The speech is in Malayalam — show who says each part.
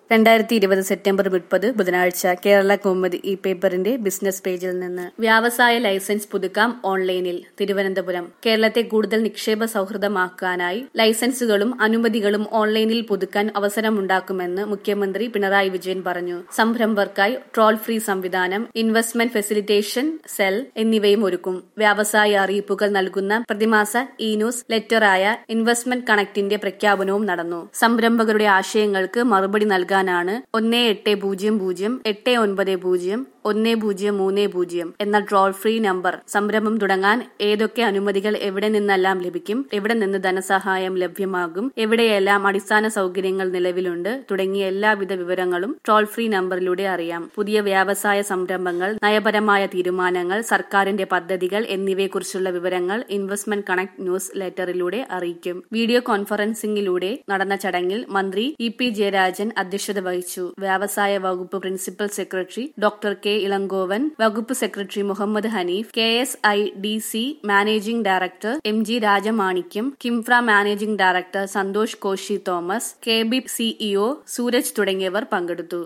Speaker 1: രണ്ടായിരത്തി ഇരുപത് സെപ്റ്റംബർ മുപ്പത് ബുധനാഴ്ച കേരള കൗമുദി ഈ പേപ്പറിന്റെ ബിസിനസ് പേജിൽ നിന്ന് വ്യവസായ ലൈസൻസ് പുതുക്കാം ഓൺലൈനിൽ തിരുവനന്തപുരം കേരളത്തെ കൂടുതൽ നിക്ഷേപ സൗഹൃദമാക്കാനായി ലൈസൻസുകളും അനുമതികളും ഓൺലൈനിൽ പുതുക്കാൻ അവസരമുണ്ടാക്കുമെന്ന് മുഖ്യമന്ത്രി പിണറായി വിജയൻ പറഞ്ഞു സംരംഭകർക്കായി ട്രോൾ ഫ്രീ സംവിധാനം ഇൻവെസ്റ്റ്മെന്റ് ഫെസിലിറ്റേഷൻ സെൽ എന്നിവയും ഒരുക്കും വ്യവസായ അറിയിപ്പുകൾ നൽകുന്ന പ്രതിമാസ ഇ ന്യൂസ് ലെറ്ററായ ഇൻവെസ്റ്റ്മെന്റ് കണക്റ്റിന്റെ പ്രഖ്യാപനവും നടന്നു സംരംഭകരുടെ ആശയങ്ങൾക്ക് മറുപടി നൽകാൻ നൽകാനാണ് ഒന്ന് എട്ട് പൂജ്യം പൂജ്യം എട്ട് ഒൻപത് പൂജ്യം ഒന്ന് പൂജ്യം മൂന്ന് പൂജ്യം എന്ന ട്രോൾ ഫ്രീ നമ്പർ സംരംഭം തുടങ്ങാൻ ഏതൊക്കെ അനുമതികൾ എവിടെ നിന്നെല്ലാം ലഭിക്കും എവിടെ നിന്ന് ധനസഹായം ലഭ്യമാകും എവിടെയെല്ലാം അടിസ്ഥാന സൗകര്യങ്ങൾ നിലവിലുണ്ട് തുടങ്ങിയ എല്ലാവിധ വിവരങ്ങളും ട്രോൾ ഫ്രീ നമ്പറിലൂടെ അറിയാം പുതിയ വ്യവസായ സംരംഭങ്ങൾ നയപരമായ തീരുമാനങ്ങൾ സർക്കാരിന്റെ പദ്ധതികൾ എന്നിവയെക്കുറിച്ചുള്ള വിവരങ്ങൾ ഇൻവെസ്റ്റ്മെന്റ് കണക്ട് ന്യൂസ് ലെറ്ററിലൂടെ അറിയിക്കും വീഡിയോ കോൺഫറൻസിംഗിലൂടെ നടന്ന ചടങ്ങിൽ മന്ത്രി ഇ പി ജയരാജൻ അധ്യക്ഷത വഹിച്ചു വ്യവസായ വകുപ്പ് principal secretary doctor K Elangovan വകുപ്പ് secretary Muhammad Hanif K S I D C managing director M G Rajamanickam KINFRA managing director Santhosh Koshy Thomas K B CEO Suraj തുടങ്ങിയവർ പങ്കെടുത്തു